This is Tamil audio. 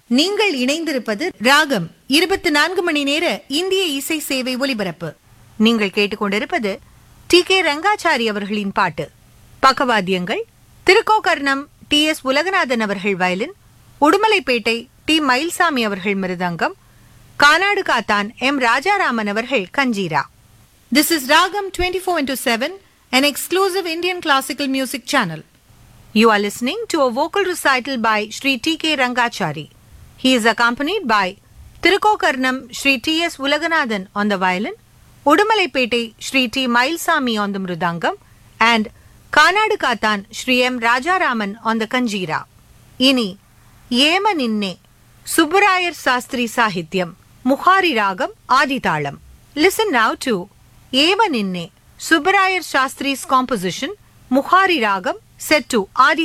நீங்கள் இணைந்திருப்பது ராகம் இருபத்தி நான்கு மணி நேர இந்திய இசை சேவை ஒலிபரப்பு நீங்கள் கேட்டுக்கொண்டிருப்பது டி கே ரங்காச்சாரி அவர்களின் பாட்டு பக்கவாத்தியங்கள் திருக்கோகர்ணம் டி எஸ் உலகநாதன் அவர்கள் வயலின் உடுமலைப்பேட்டை டி மயில்சாமி அவர்கள் மிருதங்கம் கானாடு காத்தான் எம் ராஜாராமன் அவர்கள் கஞ்சீரா This is Ragam 24 into 7, an exclusive Indian classical music channel. You are listening to a vocal recital by Sri T.K. Rangachari. He is accompanied by Tirukokarnam Sri T.S. Ulaganathan on the violin, Udumalaipetai Sri T. Mailsami on the mridangam, and Kanadu Kathan Sri M. Rajaraman on the kanjira. Ini, Yema Ninne, Subbarayar Sastri Sahityam, Mukhari Ragam, Aditalam. Listen now to Eva Ninne, Subbarayar Shastri's composition, Mukhari Ragam, set to Adi